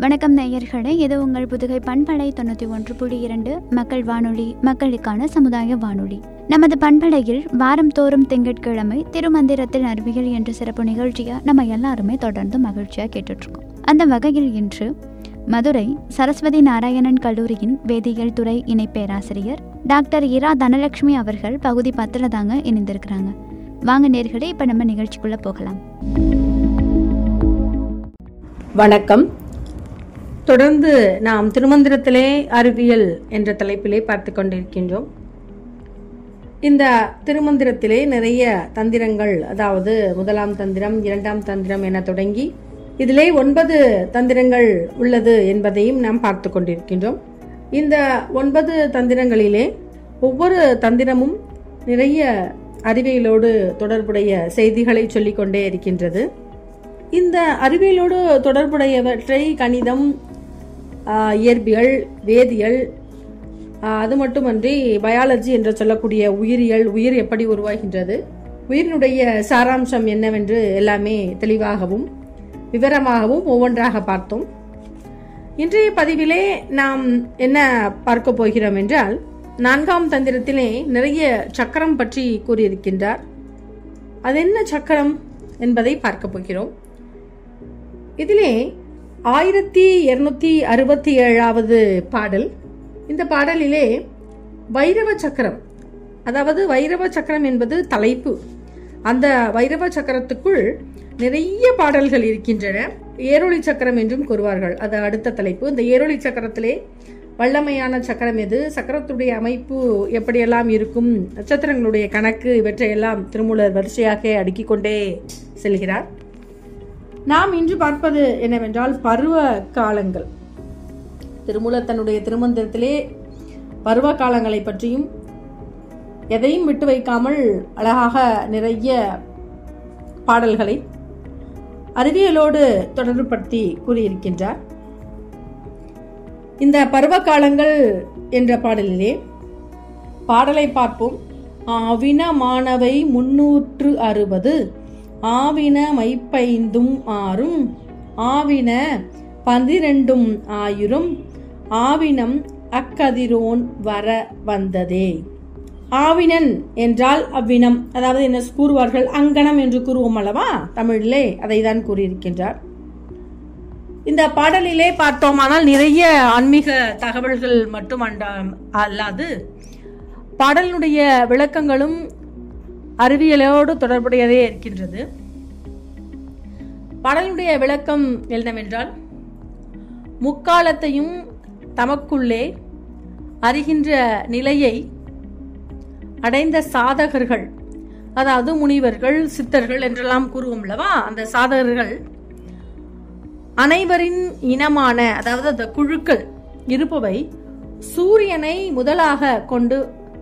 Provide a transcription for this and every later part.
வணக்கம் நேயர்களே இது உங்கள் புதுகை பண்பலை தொண்ணூற்றி ஒன்று புள்ளி இரண்டு மக்கள் வானொலி மக்களுக்கான சமுதாய வானொலி நமது பண்பலையில் வாரம் தோறும் திங்கட்கிழமை திருமந்திரத்தில் அறிவியல் என்ற சிறப்பு நிகழ்ச்சியை நம்ம எல்லாருமே தொடர்ந்து மகிழ்ச்சியாக கேட்டுட்ருக்கோம் அந்த வகையில் இன்று மதுரை சரஸ்வதி நாராயணன் கல்லூரியின் வேதியியல் துறை இணை பேராசிரியர் டாக்டர் இரா தனலட்சுமி அவர்கள் பகுதி பத்தில் தாங்க இணைந்திருக்கிறாங்க வாங்க நேர்களே இப்போ நம்ம நிகழ்ச்சிக்குள்ளே போகலாம் வணக்கம் தொடர்ந்து நாம் திருமந்திரத்திலே அறிவியல் என்ற தலைப்பிலே பார்த்து கொண்டிருக்கின்றோம் இந்த திருமந்திரத்திலே நிறைய தந்திரங்கள் அதாவது முதலாம் தந்திரம் இரண்டாம் தந்திரம் என தொடங்கி இதிலே ஒன்பது தந்திரங்கள் உள்ளது என்பதையும் நாம் பார்த்து கொண்டிருக்கின்றோம் இந்த ஒன்பது தந்திரங்களிலே ஒவ்வொரு தந்திரமும் நிறைய அறிவியலோடு தொடர்புடைய செய்திகளை சொல்லிக்கொண்டே இருக்கின்றது இந்த அறிவியலோடு தொடர்புடையவற்றை கணிதம் ஆஹ், இயற்பியல் வேதியியல் ஆஹ், அது மட்டுமன்றி பயாலஜி என்று சொல்லக்கூடிய உயிரியல் உயிர் எப்படி உருவாகின்றது உயிரினுடைய சாராம்சம் என்னவென்று எல்லாமே தெளிவாகவும் விவரமாகவும் ஒவ்வொன்றாக பார்த்தோம் இன்றைய பதிவிலே நாம் என்ன பார்க்க போகிறோம் என்றால் நான்காம் தந்திரத்திலே நிறைய சக்கரம் பற்றி கூறியிருக்கின்றார் அது என்ன சக்கரம் என்பதை பார்க்க போகிறோம் இதிலே ஆயிரத்தி இருநூத்தி அறுபத்தி ஏழாவது பாடல் இந்த பாடலிலே வைரவ சக்கரம் அதாவது வைரவ சக்கரம் என்பது தலைப்பு அந்த வைரவ சக்கரத்துக்குள் நிறைய பாடல்கள் இருக்கின்றன ஏரொளி சக்கரம் என்றும் கூறுவார்கள் அது அடுத்த தலைப்பு இந்த ஏரொளி சக்கரத்திலே வல்லமையான சக்கரம் எது சக்கரத்துடைய அமைப்பு எப்படியெல்லாம் இருக்கும் நட்சத்திரங்களுடைய கணக்கு இவற்றையெல்லாம் திருமூலர் வரிசையாக அடுக்கிக் கொண்டே செல்கிறார் நாம் இன்று பார்ப்பது என்னவென்றால் பருவ காலங்கள் திருமூலர் தன்னுடைய திருமந்திரத்திலே பருவ காலங்களை பற்றியும் எதையும் விட்டு வைக்காமல் அழகாக நிறைய பாடல்களை அறிவியலோடு தொடர்புபடுத்தி கூறியிருக்கின்றார் இந்த பருவ காலங்கள் என்ற பாடலிலே பாடலை பார்ப்போம் ஆவின மாணவை முன்னூற்று அறுபது ஆவின மைப்பைந்தும் ஆறும் ஆவின பன்னிரண்டும் ஆயிரம் ஆவினம் அக்கதிரோன் வர வந்ததே ஆவினன் என்றால் அவ்வினம் அதாவது என்ன கூறுவார்கள் அங்கனம் என்று கூறுவோம் அல்லவா தமிழிலே அதை தான் கூறியிருக்கின்றார் இந்த பாடலிலே பார்த்தோமானால் நிறைய ஆன்மீக தகவல்கள் மட்டும் அண்ட- அல்லாது பாடலினுடைய விளக்கங்களும் அறிவியலோடு தொடர்புடையதே இருக்கின்றது பாடலுடைய விளக்கம் என்னவென்றால் முக்காலத்தையும் தமக்குள்ளே அறிகின்ற நிலையை அடைந்த சாதகர்கள் அதாவது முனிவர்கள் சித்தர்கள் என்றெல்லாம் கூறுவோம் அல்லவா அந்த சாதகர்கள் அனைவரின் இனமான அதாவது அந்த குழுக்கள் இருப்பவை சூரியனை முதலாக கொண்டு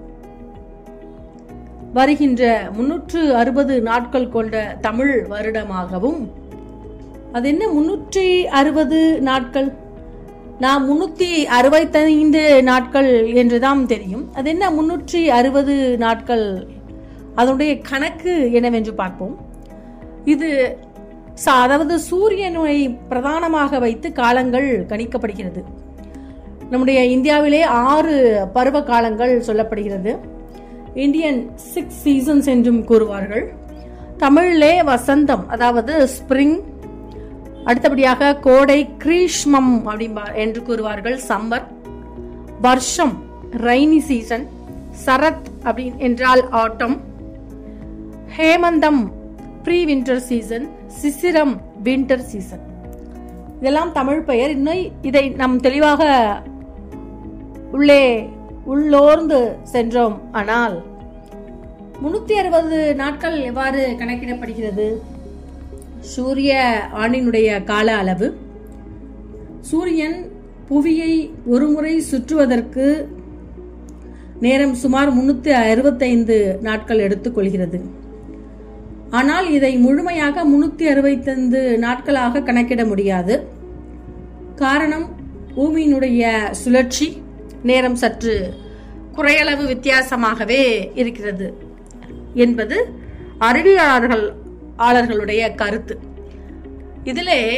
வருகின்ற முன்னூற்று அறுபது நாட்கள் கொண்ட தமிழ் வருடமாகவும் அது என்ன முன்னூற்றி அறுபது நாட்கள் நான் முன்னூத்தி அறுபத்தைந்து நாட்கள் என்றுதான் தெரியும் அது என்ன முன்னூற்றி அறுபது நாட்கள் அதனுடைய கணக்கு என்னவென்று பார்ப்போம் இது ச- அதாவது சூரியனை பிரதானமாக வைத்து காலங்கள் கணிக்கப்படுகிறது நம்முடைய இந்தியாவிலே ஆறு பருவ காலங்கள் சொல்லப்படுகிறது இந்தியன் சிக்ஸ் சீசன்ஸ் என்றும் கூறுவார்கள் தமிழிலே வசந்தம் அதாவது ஸ்ப்ரிங் அடுத்தபடியாக கோடை கிரீஷ்மம் அப்படிம்பா என்று கூறுவார்கள் சம்மர் வருஷம் ரைனி சீசன் சரத் அப்படி என்றால் ஆட்டம் ஹேமந்தம் ப்ரீ வின்டர் சீசன் சிசிரம் வின்டர் சீசன் இதெல்லாம் தமிழ் பெயர் இன்னும் இதை நாம் தெளிவாக உள்ளே உள்ளோர்ந்து சென்றோம் ஆனால் முன்னூத்தி அறுபது நாட்கள் எவ்வாறு கணக்கிடப்படுகிறது சூரிய ஆண்டினுடைய கால அளவு சூரியன் புவியை ஒருமுறை சுற்றுவதற்கு நேரம் சுமார் முன்னூத்தி அறுபத்தைந்து நாட்கள் எடுத்துக்கொள்கிறது ஆனால் இதை முழுமையாக முன்னூத்தி அறுபத்தைந்து நாட்களாக கணக்கிட முடியாது காரணம் பூமியினுடைய சுழற்சி நேரம் சற்று குறையளவு வித்தியாசமாகவே இருக்கிறது என்பது அறிவியலாளர்கள் ஆளர்களுடைய கருத்து இதிலே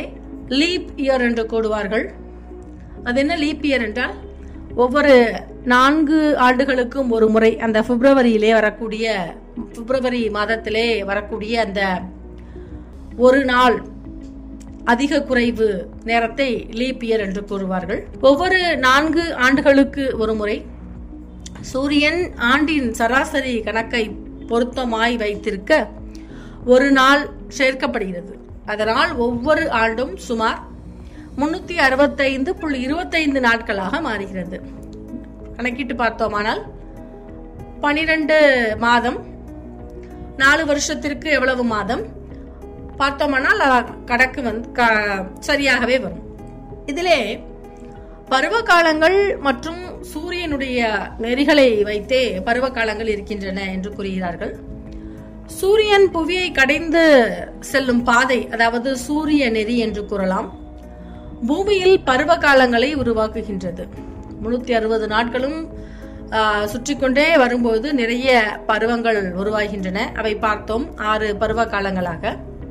லீப் இயர் என்று கூடுவார்கள் அது என்ன லீப் இயர் என்றால் ஒவ்வொரு நான்கு ஆண்டுகளுக்கும் ஒரு முறை அந்த பிப்ரவரியிலே வரக்கூடிய பிப்ரவரி மாதத்திலே வரக்கூடிய அந்த ஒரு நாள் அதிக குறைவு நேரத்தை லீப் இயர் என்று கூறுவார்கள் ஒவ்வொரு நான்கு ஆண்டுகளுக்கு ஒரு முறை சூரியன் ஆண்டின் சராசரி கணக்கை பொருத்தமாய் வைத்திருக்க ஒரு நாள் சேர்க்கப்படுகிறது அதனால் ஒவ்வொரு ஆண்டும் சுமார் முன்னூத்தி அறுபத்தைந்து புள்ளி இருபத்தைந்து நாட்களாக மாறுகிறது கணக்கிட்டு பார்த்தோமானால் பனிரெண்டு மாதம் நாலு வருஷத்திற்கு எவ்வளவு மாதம் பார்த்தோமானால் அஹ், கணக்கு வந்து க- சரியாகவே வரும் இதிலே பருவ காலங்கள் மற்றும் சூரியனுடைய நெறிகளை வைத்தே பருவ காலங்கள் இருக்கின்றன என்று கூறுகிறார்கள் சூரியன் புவியை கடைந்து செல்லும் பாதை அதாவது சூரிய நெறி என்று கூறலாம் பூமியில் பருவ காலங்களை உருவாக்குகின்றது முன்னூத்தி அறுபது நாட்களும் ஆஹ், சுற்றிக்கொண்டே வரும்போது நிறைய பருவங்கள் உருவாகின்றன அவை பார்த்தோம் ஆறு பருவ காலங்களாக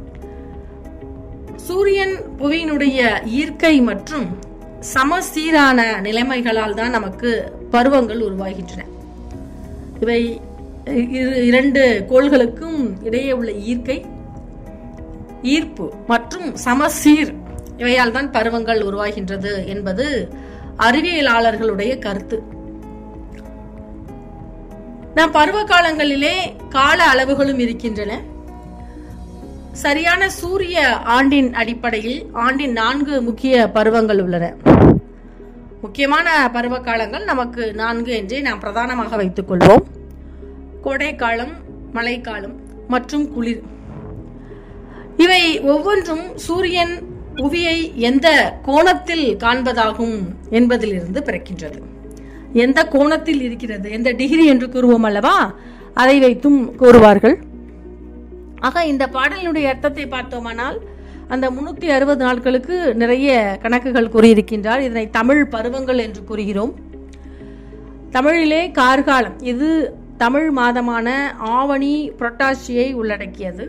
சூரியன் புவியினுடைய ஈர்க்கை மற்றும் சமசீரான நிலைமைகளால் தான் நமக்கு பருவங்கள் உருவாகின்றன இவை இரு- இரண்டு கோள்களுக்கும் இடையே உள்ள ஈர்க்கை ஈர்ப்பு மற்றும் சமசீர் இவையால் தான் பருவங்கள் உருவாகின்றது என்பது அறிவியலாளர்களுடைய கருத்து நம் பருவ காலங்களிலே கால அளவுகளும் இருக்கின்றன சரியான சூரிய ஆண்டின் அடிப்படையில் ஆண்டின் நான்கு முக்கிய பருவங்கள் உள்ளன முக்கியமான பருவ காலங்கள் நமக்கு நான்கு என்றே நாம் பிரதானமாக வைத்துக் கொள்வோம் கோடைக்காலம் மழைக்காலம் மற்றும் குளிர் இவை ஒவ்வொன்றும் சூரியன் புவியை எந்த கோணத்தில் காண்பதாகும் என்பதிலிருந்து பிறக்கின்றது எந்த கோணத்தில் இருக்கிறது எந்த டிகிரி என்று கூறுவோம் அல்லவா அதை வைத்தும் கூறுவார்கள் ஆக இந்த பாடலினுடைய அர்த்தத்தை பார்த்தோமானால் அந்த முன்னூத்தி அறுபது நாட்களுக்கு நிறைய கணக்குகள் கூறியிருக்கின்றார் இதனை தமிழ் பருவங்கள் என்று கூறுகிறோம் தமிழிலே கார்காலம் இது தமிழ் மாதமான ஆவணி புரட்டாசியை உள்ளடக்கியது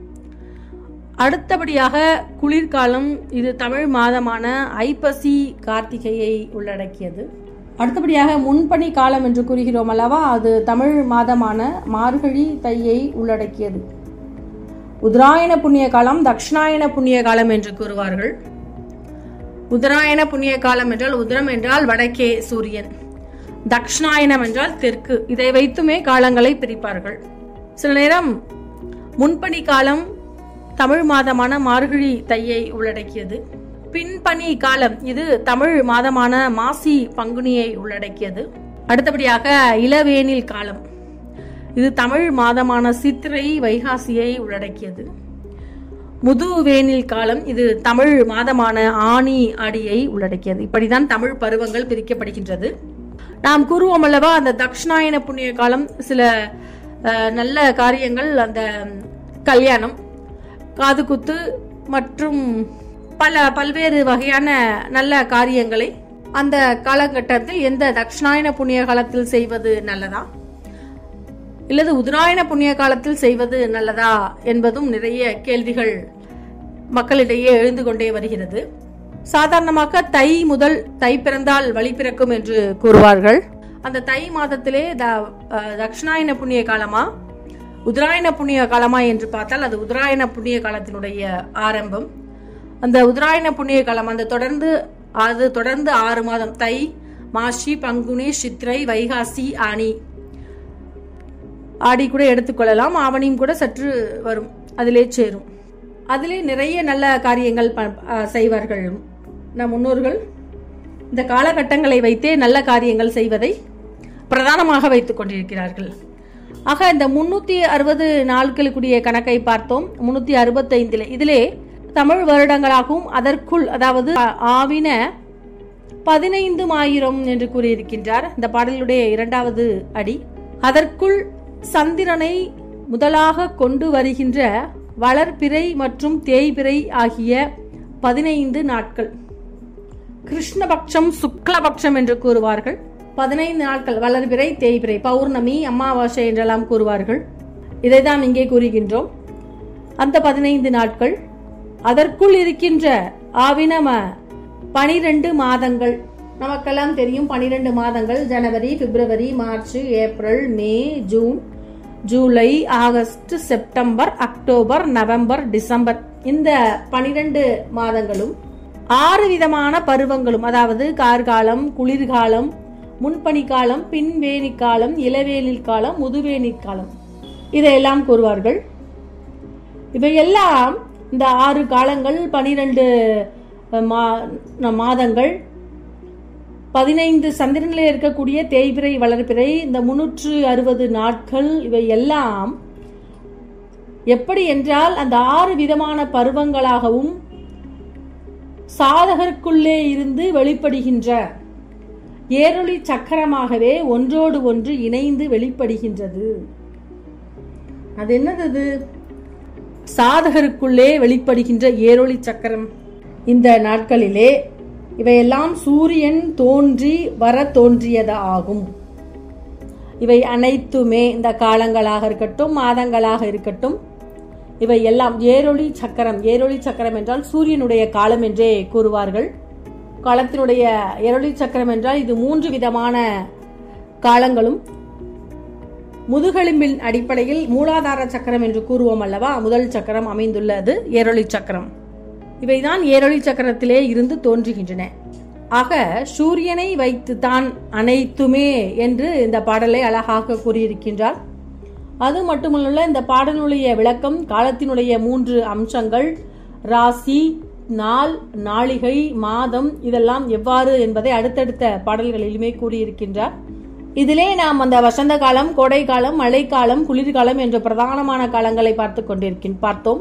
அடுத்தபடியாக குளிர்காலம் இது தமிழ் மாதமான ஐப்பசி கார்த்திகையை உள்ளடக்கியது அடுத்தபடியாக முன்பனி காலம் என்று கூறுகிறோம் அல்லவா அது தமிழ் மாதமான மார்கழி தையை உள்ளடக்கியது உத்தராயண புண்ணிய காலம் தக்ஷணாயன புண்ணிய காலம் என்று கூறுவார்கள் உத்தராயண புண்ணிய காலம் என்றால் உத்தரம் என்றால் வடக்கே சூரியன் தக்ஷணாயனம் என்றால் தெற்கு இதை வைத்துமே காலங்களை பிரிப்பார்கள் சில நேரம் முன்பனி காலம் தமிழ் மாதமான மார்கழி தையை உள்ளடக்கியது பின்பனி காலம் இது தமிழ் மாதமான மாசி பங்குனியை உள்ளடக்கியது அடுத்தபடியாக இளவேனில் காலம் இது தமிழ் மாதமான சித்திரை வைகாசியை உள்ளடக்கியது முதுவேனில் காலம் இது தமிழ் மாதமான ஆனி ஆடியை உள்ளடக்கியது இப்படிதான் தமிழ் பருவங்கள் பிரிக்கப்படுகின்றது நாம் கூறுவோம் அல்லவா அந்த தக்ஷணாயன புண்ணிய காலம் சில அஹ், நல்ல காரியங்கள் அந்த கல்யாணம் காது குத்து மற்றும் பல பல்வேறு வகையான நல்ல காரியங்களை அந்த காலகட்டத்தில் எந்த தக்ஷணாயன புண்ணிய காலத்தில் செய்வது நல்லதா இல்லது உதராயண புண்ணிய காலத்தில் செய்வது நல்லதா என்பதும் நிறைய கேள்விகள் மக்களிடையே எழுந்து கொண்டே வருகிறது சாதாரணமாக தை முதல் தை பிறந்தால் வழி பிறக்கும் என்று கூறுவார்கள் அந்த தை மாதத்திலே த- அஹ் தக்ஷணாயன புண்ணிய காலமா உதராயண புண்ணிய காலமா என்று பார்த்தால் அது உதராயண புண்ணிய காலத்தினுடைய ஆரம்பம் அந்த உதராயண புண்ணிய காலம் அந்த தொடர்ந்து அது தொடர்ந்து ஆறு மாதம் தை மாசி பங்குனி சித்திரை வைகாசி ஆனி ஆடி கூட எடுத்துக்கொள்ளலாம் ஆவணியும் கூட சற்று வரும் அதிலே சேரும் அதிலே நிறைய நல்ல காரியங்கள் ப- ஆ, செய்வார்கள் நம் முன்னோர்கள் இந்த காலகட்டங்களை வைத்தே நல்ல காரியங்கள் செய்வதை பிரதானமாக வைத்துக் கொண்டிருக்கிறார்கள் ஆக இந்த முன்னூத்தி அறுபது நாட்களுக்குரிய கணக்கை பார்த்தோம் முன்னூத்தி அறுபத்தைந்தில் இதிலே தமிழ் வருடங்களாகவும் அதற்குள் அதாவது ஆ- ஆவின பதினைந்து ஆயிரம் என்று கூறியிருக்கின்றார் இந்த பாடலுடைய இரண்டாவது அடி அதற்குள் சந்திரனை முதலாக கொண்டு வருகின்ற வளர்பிறை மற்றும் தேய்பிறை ஆகிய பதினைந்து நாட்கள் கிருஷ்ணபக்ஷம் சுக்லபக்ஷம் என்று கூறுவார்கள் பதினைந்து நாட்கள் வளர்பிறை தேய்பிறை பௌர்ணமி அமாவாசை என்றெல்லாம் கூறுவார்கள் இதைதான் இங்கே கூறுகின்றோம் அந்த பதினைந்து நாட்கள் அதற்குள் இருக்கின்ற ஆவினம பனிரெண்டு மாதங்கள் நமக்கெல்லாம் தெரியும் பனிரெண்டு மாதங்கள் ஜனவரி பிப்ரவரி மார்ச் ஏப்ரல் மே ஜூன் ஜூலை ஆகஸ்ட் செப்டம்பர் அக்டோபர் நவம்பர் டிசம்பர் இந்த பனிரெண்டு மாதங்களும் ஆறு விதமான பருவங்களும் அதாவது கார்காலம் குளிர்காலம் முன்பனிக்காலம் பின்வேனிக்காலம் இளவேனில் காலம் முதுவேனில் காலம் இதையெல்லாம் கூறுவார்கள் இவையெல்லாம் இந்த ஆறு காலங்கள் பனிரெண்டு மாதங்கள் பதினைந்து சந்திரனில் இருக்கக்கூடிய தேய்பிறை வளர்பிறை இந்த முன்னூற்று அறுபது நாட்கள் இவை எல்லாம் எப்படி என்றால் அந்த ஆறு விதமான பருவங்களாகவும் சாதகருக்குள்ளே இருந்து வெளிப்படுகின்ற ஏரொளி சக்கரமாகவே ஒன்றோடு ஒன்று இணைந்து வெளிப்படுகின்றது அது என்னது அது சாதகருக்குள்ளே வெளிப்படுகின்ற ஏரொளி சக்கரம் இந்த நாட்களிலே இவையெல்லாம் சூரியன் தோன்றி வர தோன்றியதாகும் இவை அனைத்துமே இந்த காலங்களாக இருக்கட்டும் மாதங்களாக இருக்கட்டும் இவை எல்லாம் ஏரொளி சக்கரம் ஏரொளி சக்கரம் என்றால் சூரியனுடைய காலம் என்றே கூறுவார்கள் காலத்தினுடைய ஏரொளி சக்கரம் என்றால் இது மூன்று விதமான காலங்களும் முதுகெலும்பின் அடிப்படையில் மூலாதார சக்கரம் என்று கூறுவோம் அல்லவா முதல் சக்கரம் அமைந்துள்ளது ஏரொளி சக்கரம் இவைதான் ஏரொளி சக்கரத்திலே இருந்து தோன்றுகின்றன ஆக சூரியனை வைத்து தான் அனைத்துமே என்று இந்த பாடலை அழகாக கூறியிருக்கின்றார் அது மட்டுமல்ல இந்த பாடலுடைய விளக்கம் காலத்தினுடைய மூன்று அம்சங்கள் ராசி நாள் நாளிகை மாதம் இதெல்லாம் எவ்வாறு என்பதை அடுத்தடுத்த பாடல்களிலுமே கூறியிருக்கின்றார் இதிலே நாம் அந்த வசந்த காலம் கோடை காலம் மழைக்காலம் குளிர்காலம் என்ற பிரதானமான காலங்களை பார்த்து கொண்டிருக்கின் பார்த்தோம்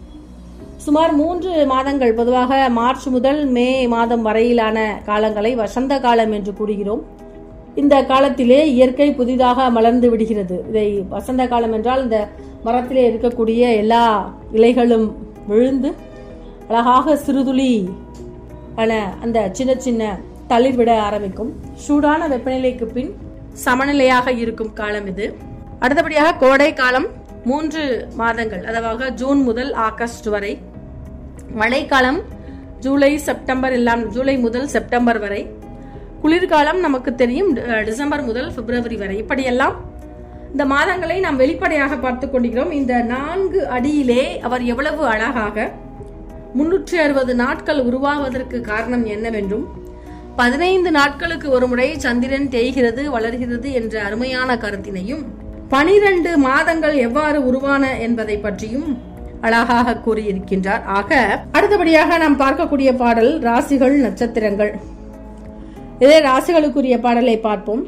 சுமார் மூன்று மாதங்கள் பொதுவாக மார்ச் முதல் மே மாதம் வரையிலான காலங்களை வசந்த காலம் என்று கூறுகிறோம் இந்த காலத்திலே இயற்கை புதிதாக மலர்ந்து விடுகிறது இதை வசந்த காலம் என்றால் இந்த மரத்திலே இருக்கக்கூடிய எல்லா இலைகளும் விழுந்து அழகாக சிறுதுளி ஆன அந்த சின்ன சின்ன தளிர் விட ஆரம்பிக்கும் சூடான வெப்பநிலைக்கு பின் சமநிலையாக இருக்கும் காலம் இது அடுத்தபடியாக கோடை காலம் மூன்று மாதங்கள் அதாவது ஜூன் முதல் ஆகஸ்ட் வரை மழைக்காலம் ஜூலை செப்டம்பர் எல்லாம் ஜூலை முதல் செப்டம்பர் வரை குளிர்காலம் நமக்கு தெரியும் டிசம்பர் முதல் பிப்ரவரி வரை இப்படியெல்லாம் இந்த மாதங்களை நாம் வெளிப்படையாக பார்த்து கொண்டிருக்கிறோம் இந்த நான்கு அடியிலே அவர் எவ்வளவு அழகாக முன்னூற்றி அறுபது நாட்கள் உருவாவதற்கு காரணம் என்னவென்றும் பதினைந்து நாட்களுக்கு ஒரு முறை சந்திரன் தேய்கிறது வளர்கிறது என்ற அருமையான கருத்தினையும் பனிரெண்டு மாதங்கள் எவ்வாறு உருவான என்பதை பற்றியும் அழகாக கூறியிருக்கின்றார் ஆக அடுத்தபடியாக நாம் பார்க்கக்கூடிய பாடல் ராசிகள் நட்சத்திரங்கள் இதே ராசிகளுக்குரிய பாடலை பார்ப்போம்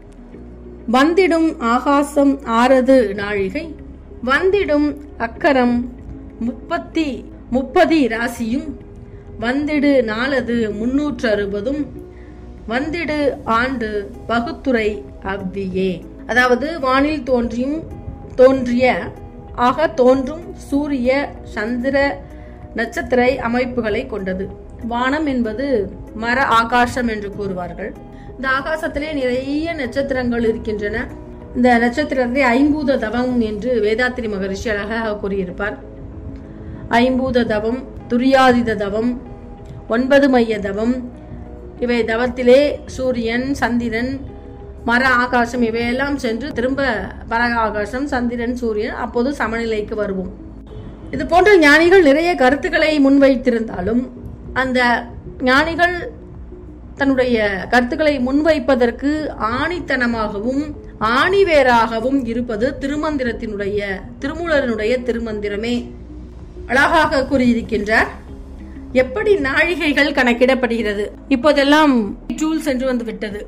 வந்திடும் ஆகாசம் ஆறது நாழிகை வந்திடும் அக்கரம் முப்பத்தி முப்பதி ராசியும் வந்திடு நாளது முன்னூற்று அறுபதும் வந்திடு ஆண்டு பகுத்துறை அவ்வியே அதாவது வானில் தோன்றியும் தோன்றிய ஆக தோன்றும் சூரிய சந்திர நட்சத்திர அமைப்புகளை கொண்டது வானம் என்பது மர ஆகாசம் என்று கூறுவார்கள் இந்த ஆகாசத்திலே நிறைய நட்சத்திரங்கள் இருக்கின்றன இந்த நட்சத்திரத்தை ஐம்பூத தவம் என்று வேதாத்திரி மகரிஷி அழகாக கூறியிருப்பார் ஐம்பூத தவம் துரியாதித தவம் ஒன்பது மைய தவம் இவை தவத்திலே சூரியன் சந்திரன் மர ஆகாசம் இவையெல்லாம் சென்று திரும்ப மர ஆகாசம் சந்திரன் சூரியன் அப்போது சமநிலைக்கு வருவோம் இது போன்ற ஞானிகள் நிறைய கருத்துக்களை முன்வைத்திருந்தாலும் அந்த ஞானிகள் தன்னுடைய கருத்துக்களை முன்வைப்பதற்கு ஆணித்தனமாகவும் ஆணிவேராகவும் இருப்பது திருமந்திரத்தினுடைய திருமூலரினுடைய திருமந்திரமே அழகாக கூறியிருக்கின்றார் எப்படி நாழிகைகள் கணக்கிடப்படுகிறது இப்போதெல்லாம் டூல்ஸ் என்று வந்து விட்டது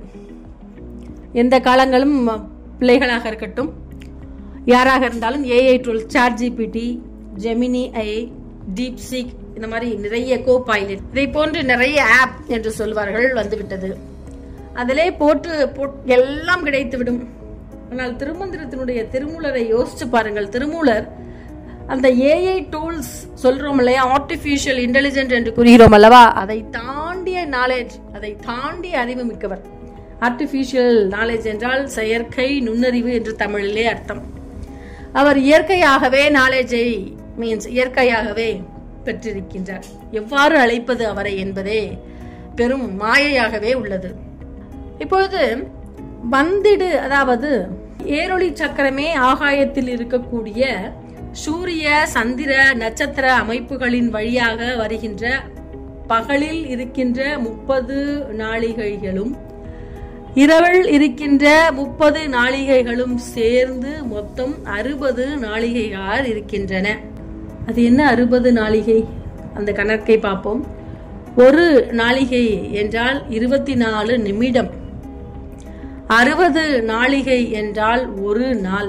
எந்த காலங்களும் பிள்ளைகளாக இருக்கட்டும் யாராக இருந்தாலும் AI tool ChatGPT Gemini ஐ டீப் சீக் இந்த மாதிரி நிறைய கோ பைலட் இதை போன்று நிறைய ஆப் என்று சொல்வார்கள் வந்துவிட்டது அதிலே போட்டு எல்லாம் கிடைத்துவிடும் ஆனால் திருமந்திரத்தினுடைய திருமூலரை யோசிச்சு பாருங்கள் திருமூலர் அந்த ஏஐ டூல்ஸ் சொல்றோம் இல்லையா ஆர்டிபிஷியல் இன்டெலிஜென்ட் என்று கூறுகிறோம் அல்லவா அதை தாண்டிய நாலேஜ் அதை தாண்டிய அறிவு மிக்கவர் ஆர்டிபிஷியல் நாலேஜ் என்றால் செயற்கை நுண்ணறிவு என்று தமிழிலே அர்த்தம் அவர் இயற்கையாகவே நாலேஜை மீன்ஸ் இயற்கையாகவே பெற்றிருக்கின்றார் எவ்வாறு அழைப்பது அவரை என்பதே பெரும் மாயையாகவே உள்ளது இப்பொழுது வந்திடு அதாவது ஏரொளி சக்கரமே ஆகாயத்தில் இருக்கக்கூடிய சூரிய சந்திர நட்சத்திர அமைப்புகளின் வழியாக வருகின்ற பகலில் இருக்கின்ற முப்பது நாளிகைகளும் இரவில் இருக்கின்ற முப்பது நாளிகைகளும் சேர்ந்து மொத்தம் அறுபது நாளிகைகள் இருக்கின்றன அது என்ன அறுபது நாளிகை அந்த கணக்கை பார்ப்போம் ஒரு நாளிகை என்றால் இருபத்தி நாலு நிமிடம் அறுபது நாளிகை என்றால் ஒரு நாள்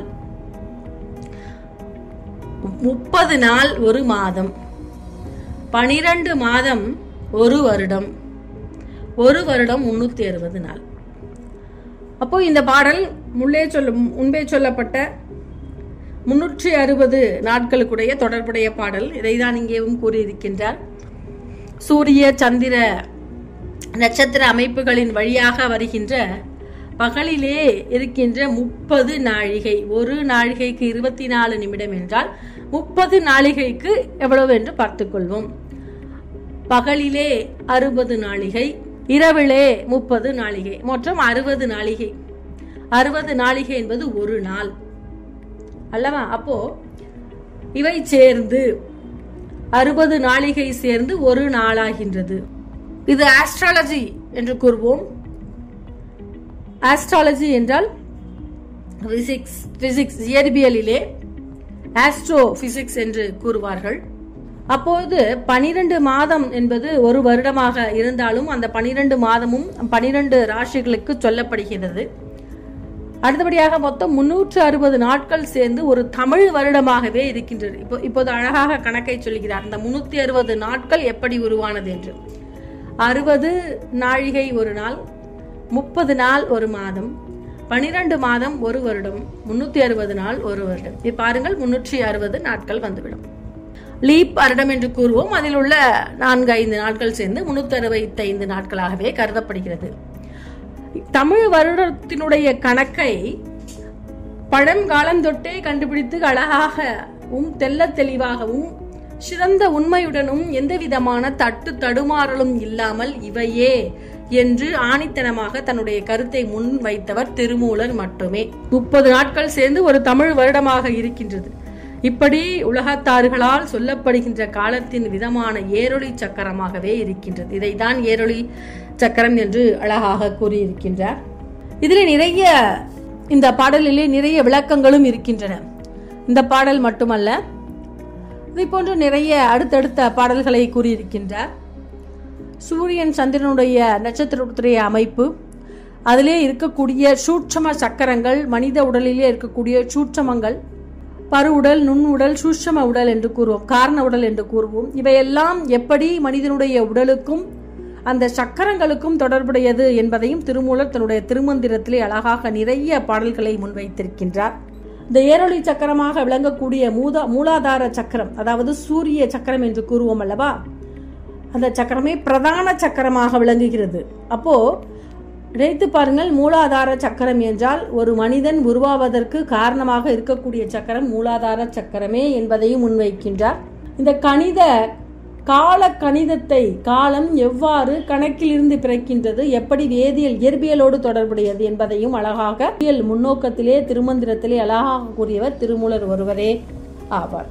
முப்பது நாள் ஒரு மாதம் பனிரெண்டு மாதம் ஒரு வருடம் ஒரு வருடம் முன்னூத்தி அறுபது நாள் அப்போ இந்த பாடல் முள்ளே சொல்ல முன்பே சொல்லப்பட்ட முன்னூற்றி அறுபது நாட்களுக்குடைய தொடர்புடைய பாடல் இதை தான் இங்கேயும் கூறியிருக்கின்றார் சூரிய சந்திர நட்சத்திர அமைப்புகளின் வழியாக வருகின்ற பகலிலே இருக்கின்ற முப்பது நாழிகை ஒரு நாழிகைக்கு இருபத்தி நாலு நிமிடம் என்றால் முப்பது நாழிகைக்கு எவ்வளவு என்று பார்த்துக்கொள்வோம் பகலிலே அறுபது நாழிகை இரவிலே முப்பது நாழிகை மொத்தம் அறுபது நாழிகை அறுபது நாழிகை என்பது ஒரு நாள் அல்லவா அப்போ இவை சேர்ந்து அறுபது நாளிகை சேர்ந்து ஒரு நாளாகின்றது இது ஆஸ்ட்ராலஜி என்று கூறுவோம் ஆஸ்ட்ராலஜி என்றால் பிசிக்ஸ் பிசிக்ஸ் இயற்பியலிலே ஆஸ்ட்ரோ பிசிக்ஸ் என்று கூறுவார்கள் அப்போது பனிரெண்டு மாதம் என்பது ஒரு வருடமாக இருந்தாலும் அந்த பனிரெண்டு மாதமும் பனிரெண்டு ராசிகளுக்கு சொல்லப்படுகிறது அடுத்தபடியாக மொத்தம் முன்னூற்று அறுபது நாட்கள் சேர்ந்து ஒரு தமிழ் வருடமாகவே இருக்கின்றது இப்போ இப்போது அழகாக கணக்கை சொல்கிறார் இந்த முன்னூத்தி அறுபது நாட்கள் எப்படி உருவானது என்று அறுபது நாழிகை ஒரு நாள் முப்பது நாள் ஒரு மாதம் பனிரெண்டு மாதம் ஒரு வருடம் முன்னூத்தி அறுபது நாள் ஒரு வருடம் இது பாருங்கள் முன்னூற்றி அறுபது நாட்கள் வந்துவிடும் லீப் வருடம் என்று கூறுவோம் அதில் உள்ள நான்கு ஐந்து நாட்கள் சேர்ந்து முன்னூத்தி அறுபத்தி ஐந்து நாட்களாகவே கருதப்படுகிறது தமிழ் வருடத்தினுடைய கணக்கை பழங்காலம் தொட்டே கண்டுபிடித்து அழகாகவும் தெல்ல தெளிவாகவும் சிறந்த உண்மையுடனும் எந்த விதமான தட்டு தடுமாறலும் இல்லாமல் இவையே என்று ஆணித்தனமாக தன்னுடைய கருத்தை முன் வைத்தவர் திருமூலர் மட்டுமே முப்பது நாட்கள் சேர்ந்து ஒரு தமிழ் வருடமாக இருக்கின்றது இப்படி உலகத்தார்களால் சொல்லப்படுகின்ற காலத்தின் விதமான ஏரொளி சக்கரமாகவே இருக்கின்றது இதைதான் ஏரொளி சக்கரம் என்று அழகாக கூறியிருக்கின்றார் இதில் நிறைய இந்த பாடலிலே நிறைய விளக்கங்களும் இருக்கின்றன இந்த பாடல் மட்டுமல்ல இதை போன்று நிறைய அடுத்தடுத்த பாடல்களை கூறியிருக்கின்றார் சூரியன் சந்திரனுடைய நட்சத்திரத்துடைய அமைப்பு அதிலே இருக்கக்கூடிய சூட்சம சக்கரங்கள் மனித உடலிலே இருக்கக்கூடிய சூட்சமங்கள் பருவுடல் நுண்ணுடல் சூட்சம உடல் என்று கூறுவோம் காரண உடல் என்று கூறுவோம் இவையெல்லாம் எப்படி மனிதனுடைய உடலுக்கும் அந்த சக்கரங்களுக்கும் தொடர்புடையது என்பதையும் திருமூலர் தன்னுடைய திருமந்திரத்திலே அழகாக நிறைய பாடல்களை முன்வைத்திருக்கின்றார் இந்த ஏரொளி சக்கரமாக விளங்கக்கூடிய மூதா மூலாதார சக்கரம் அதாவது சூரிய சக்கரம் என்று கூறுவோம் அல்லவா அந்த சக்கரமே பிரதான சக்கரமாக விளங்குகிறது அப்போ நினைத்து பாருங்கள் மூலாதார சக்கரம் என்றால் ஒரு மனிதன் உருவாவதற்கு காரணமாக இருக்கக்கூடிய சக்கரம் மூலாதார சக்கரமே என்பதையும் முன்வைக்கின்றார் இந்த கணித கால கணிதத்தை காலம் எவ்வாறு கணக்கிலிருந்து பிறக்கின்றது எப்படி வேதியியல் இயற்பியலோடு தொடர்புடையது என்பதையும் அழகாக இயல் முன்னோக்கத்திலே திருமந்திரத்திலே அழகாக கூறியவர் திருமூலர் ஒருவரே ஆவார்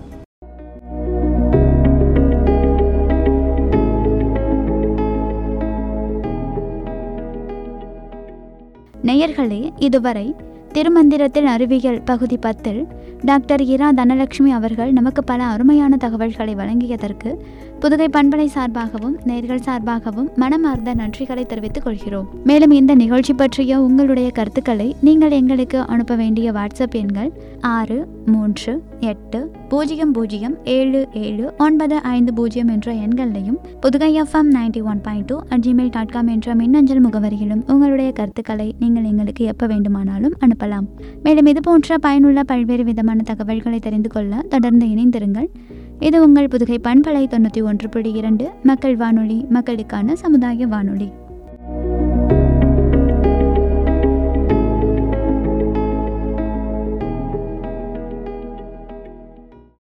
நேயர்களே இதுவரை திருமந்திரத்தில் அறிவியல் பகுதி பத்தில் டாக்டர் இரா தனலட்சுமி அவர்கள் நமக்கு பல அருமையான தகவல்களை வழங்கியதற்கு புதுகை பண்பலை சார்பாகவும் நேர்கள் சார்பாகவும் மனமார்ந்த நன்றிகளை தெரிவித்துக் கொள்கிறோம் மேலும் இந்த நிகழ்ச்சி பற்றிய உங்களுடைய கருத்துக்களை நீங்கள் எங்களுக்கு அனுப்ப வேண்டிய வாட்ஸ்அப் எண்கள் ஆறு மூன்று எட்டு பூஜ்ஜியம் பூஜ்ஜியம் ஏழு ஏழு ஒன்பது ஐந்து பூஜ்ஜியம் என்ற எண்களையும் Pudugai FM ninety one point two at Gmail dot com என்ற மின்னஞ்சல் முகவரியிலும் உங்களுடைய கருத்துக்களை நீங்கள் எங்களுக்கு எப்போ வேண்டுமானாலும் அனுப்பலாம் மேலும் இது போன்ற பயனுள்ள பல்வேறு விதமான தகவல்களை தெரிந்து கொள்ள தொடர்ந்து இணைந்திருங்கள் இது உங்கள் புதுகை பண்பலை தொண்ணூற்றி ஒன்று புள்ளி இரண்டு மக்கள் வானொலி மக்களுக்கான சமுதாய வானொலி